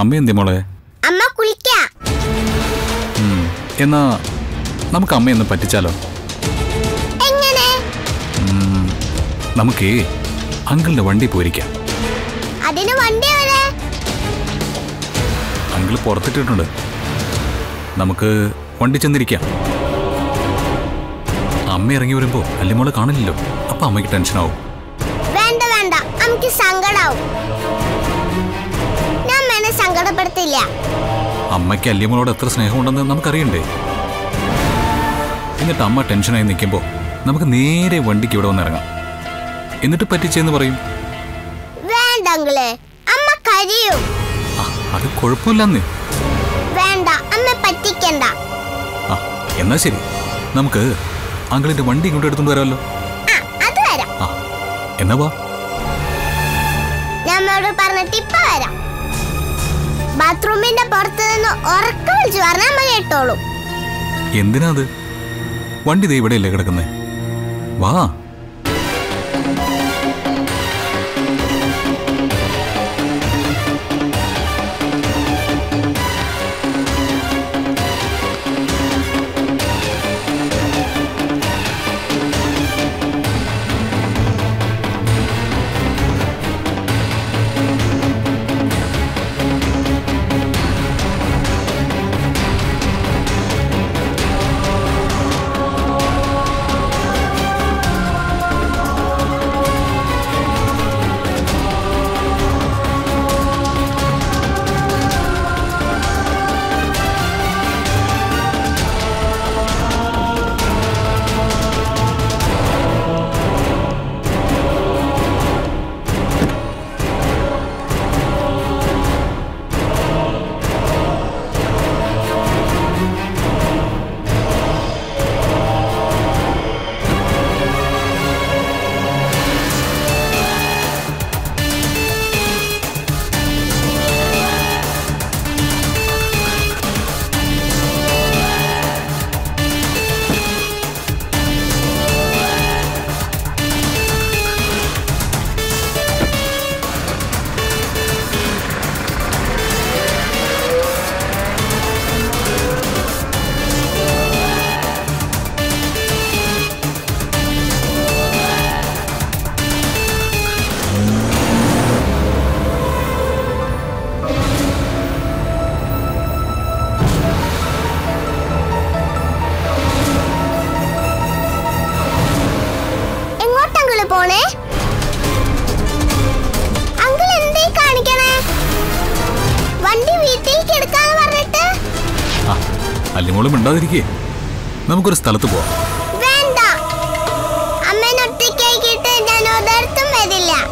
അമ്മ എന്തി മോളെ അമ്മ കുളിക്ക ഉം. എന്നാ നമുക്ക് അമ്മയൊന്ന് പറ്റിച്ചാലോ എങ്ങനെ ഉം. നമുക്കേ അങ്കിളിന്റെ വണ്ടി പോയിരിക്കാം അതിന് വണ്ടി എവിടെ അങ്കിൾ പുറത്തിട്ടിട്ടുണ്ട് നമുക്ക് വണ്ടി ചെന്നിരിക്കാം അമ്മ ഇറങ്ങി വരുമ്പോ അല്ലിമോളെ കാണില്ലല്ലോ അപ്പൊ അമ്മയ്ക്ക് ടെൻഷനാവും വേണ്ട വേണ്ട നമുക്ക് സങ്കടാവും ഞാൻ അമ്മേനെ സങ്കടപ്പെടുത്തില്ല അമ്മയ്ക്ക് അല്ലിമോളോട് എത്ര സ്നേഹമുണ്ടെന്ന് നമുക്കറിയണ്ടേ എന്നിട്ട് അമ്മ ടെൻഷനായി നിൽക്കുമ്പോ നമുക്ക് നേരെ വണ്ടിക്ക് ഇവിടെ വന്ന് ഇറങ്ങാം എന്നിട്ട് പറ്റിച്ചെന്ന് പറയും വേണ്ട അങ്കിള് അമ്മ കരിയും ആ അത് കുഴപ്പമില്ലെന്നേ വേണ്ട അമ്മ പറ്റിക്കണ്ട ആ എന്നാ ശരി നമുക്ക് അങ്കിളിന്റെ വണ്ടി ഇങ്ങോട്ട് എടുത്തുകൊണ്ട് വരാമല്ലോ ആ അത് വരാം ആ എന്നാ വാ ഞാൻ അമ്മയോട് പറഞ്ഞിട്ട് ഇപ്പൊ വരാം ബാത്റൂമിന്റെ പുറത്ത് നിന്ന് ഉറക്ക വിളിച്ചു പറഞ്ഞ അമ്മ കേട്ടോളൂ എന്തിനാ അത് വണ്ടി ദേ ഇവിടെയല്ലേ കിടക്കുന്നേ വാ എങ്ങോട്ടങ്കിള് പോണേ അങ്കിൾ എന്തേ കാണിക്കണേ വണ്ടി വീട്ടിലേക്ക് എടുക്കാന്ന് പറഞ്ഞിട്ട് ആ അല്ലിമോള് മിണ്ടാതിരിക്കേ നമുക്കൊരു സ്ഥലത്ത് പോവാം വേണ്ട അമ്മേനെ ഒറ്റയ്ക്കാക്കിയിട്ട് ഞാൻ ഒരിടത്തും വരില്ല